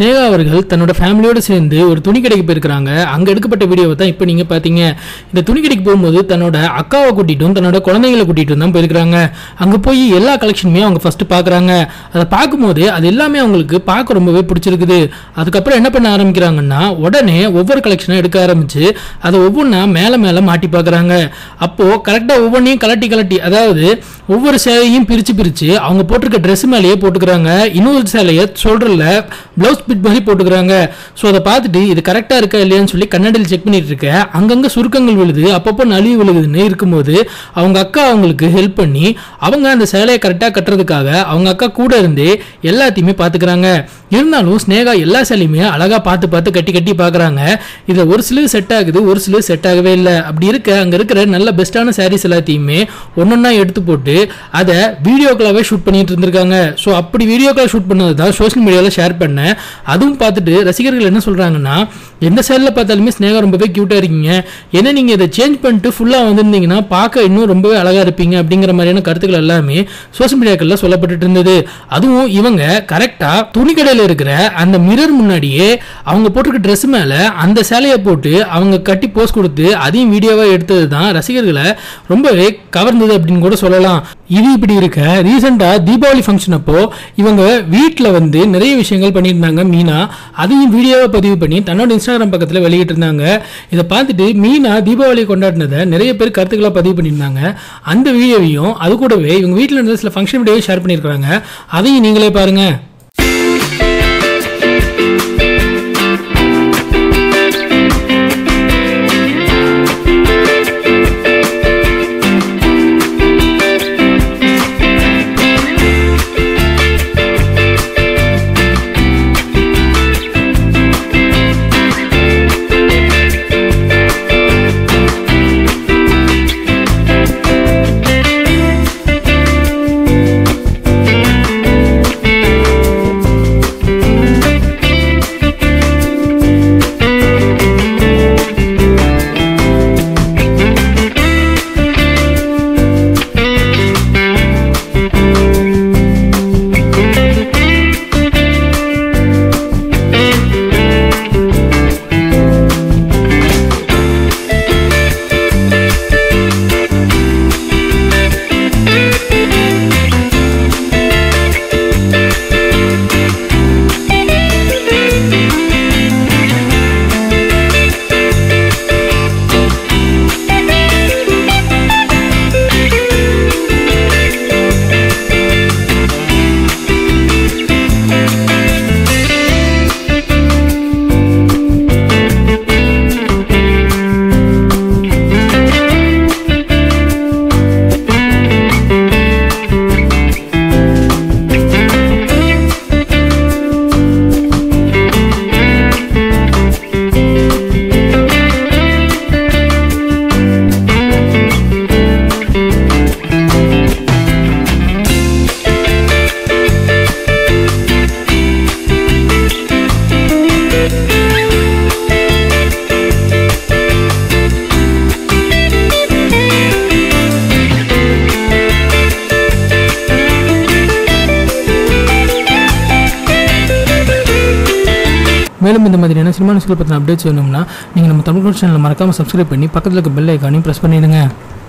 ஸ்னேகா அவர்கள் தன்னோட ஃபேமிலியோட சேர்ந்து ஒரு துணி கடைக்கு போயிருக்கிறாங்க அங்க எடுக்கப்பட்ட வீடியோவை தான் இப்போ நீங்க பாத்தீங்க இந்த துணி கடைக்கு போகும்போது தன்னோட அக்காவை கூட்டிட்டும் தன்னோட குழந்தைங்களை கூட்டிட்டும் தான் போயிருக்கிறாங்க அங்க போய் எல்லா கலெக்ஷனுமே அவங்க ஃபர்ஸ்ட் பாக்குறாங்க அதை பார்க்கும்போது அது எல்லாமே அவங்களுக்கு பார்க்க ரொம்பவே பிடிச்சிருக்குது அதுக்கப்புறம் என்ன பண்ண ஆரம்பிக்கிறாங்கன்னா உடனே ஒவ்வொரு கலெக்ஷனும் எடுக்க ஆரம்பிச்சு அதை ஒவ்வொன்றா மேலே மேலே மாட்டி பார்க்குறாங்க அப்போ கரெக்டாக ஒவ்வொன்றையும் கலட்டி கலட்டி அதாவது ஒவ்வொரு சேலையும் பிரித்து பிரித்து அவங்க போட்டிருக்க ட்ரெஸ் மேலேயே போட்டுக்கிறாங்க இன்னொரு சேலையை சொல்கிறல ப்ளவுஸ் பிட் மாதிரி போட்டுக்கிறாங்க ஸோ அதை பார்த்துட்டு இது கரெக்டாக இருக்கா இல்லையான்னு சொல்லி கண்ணாடியில் செக் பண்ணிட்டு இருக்கேன் அங்கங்கே சுருக்கங்கள் விழுது அப்பப்போ நலிவு விழுகுதுன்னு இருக்கும்போது அவங்க அக்கா அவங்களுக்கு ஹெல்ப் பண்ணி அவங்க அந்த சேலையை கரெக்டாக கட்டுறதுக்காக அவங்க அக்கா கூட இருந்தே எல்லாத்தையுமே பார்த்துக்கிறாங்க இருந்தாலும் ஸ்னேகா எல்லா சேலையுமே அழகாக பார்த்து பார்த்து கட்டி கட்டி பார்க்குறாங்க இதில் ஒரு சிலது செட் ஆகுது ஒரு சிலது செட் ஆகவே இல்லை அப்படி இருக்க அங்கே இருக்கிற நல்ல பெஸ்ட்டான சாரீஸ் எல்லாத்தையுமே ஒன்றொன்னா எடுத்து போட்டு அதை வீடியோக்களாகவே ஷூட் பண்ணிட்டு இருந்திருக்காங்க ஸோ அப்படி வீடியோக்களாக ஷூட் பண்ணது தான் சோஷியல் மீடியாவில் ஷேர் பண்ணேன் அதுவும் பார்த்துட்டு ரசிகர்கள் என்ன சொல்கிறாங்கன்னா எந்த சைடில் பார்த்தாலுமே ஸ்னேகா ரொம்பவே க்யூட்டாக இருக்கீங்க ஏன்னா நீங்கள் இதை சேஞ்ச் பண்ணிட்டு ஃபுல்லாக வந்திருந்தீங்கன்னா பார்க்க இன்னும் ரொம்பவே அழகாக இருப்பீங்க அப்படிங்கிற மாதிரியான கருத்துக்கள் எல்லாமே சோஷியல் மீடியாக்களில் சொல்லப்பட்டுட்டு இருந்தது அதுவும் இவங்க கரெக்டாக துணிக்கடையில் இருக்கிற அந்த மிரர் முன்னாடியே அவங்க போட்டிருக்க ட்ரெஸ் மேலே அந்த சேலையை போட்டு அவங்க கட்டி போஸ்ட் கொடுத்து அதையும் வீடியோவாக எடுத்தது தான் ரசிகர்களை ரொம்பவே கவர்ந்தது அப்படின்னு கூட சொல்லலாம் இது இப்படி இருக்க ரீசெண்டாக தீபாவளி ஃபங்க்ஷன் அப்போ இவங்க வீட்டில் வந்து நிறைய விஷயங்கள் பண்ணியிருந்தாங்க மீனா அதையும் வீடியோவை பதிவு பண்ணி தன்னோட இன்ஸ்டாகிராம் பக்கத்தில் வெளியிட்டு இருந்தாங்க இதை பார்த்துட்டு மீனா தீபாவளி கொண்டாடினதை நிறைய பேர் கருத்துக்களாக பதிவு பண்ணியிருந்தாங்க அந்த வீடியோவையும் அது கூடவே இவங்க வீட்டில் இருந்த சில ஃபங்க்ஷன் வீடியோவை ஷேர் பண்ணியிருக்காங்க அதையும் நீங்களே பாருங்கள் மேலும் இந்த மாதிரியான சினிமா நியூஸ்களை பற்றின அப்டேட்ஸ் வேணும்னா நீங்கள் நம்ம தமிழ் சேனலை மறக்காமல் சப்ஸ்கிரைப் பண்ணி பக்கத்தில் இருக்க பெல் ஐக்கானையும் ப்ரெஸ் பண்ணிடுங்க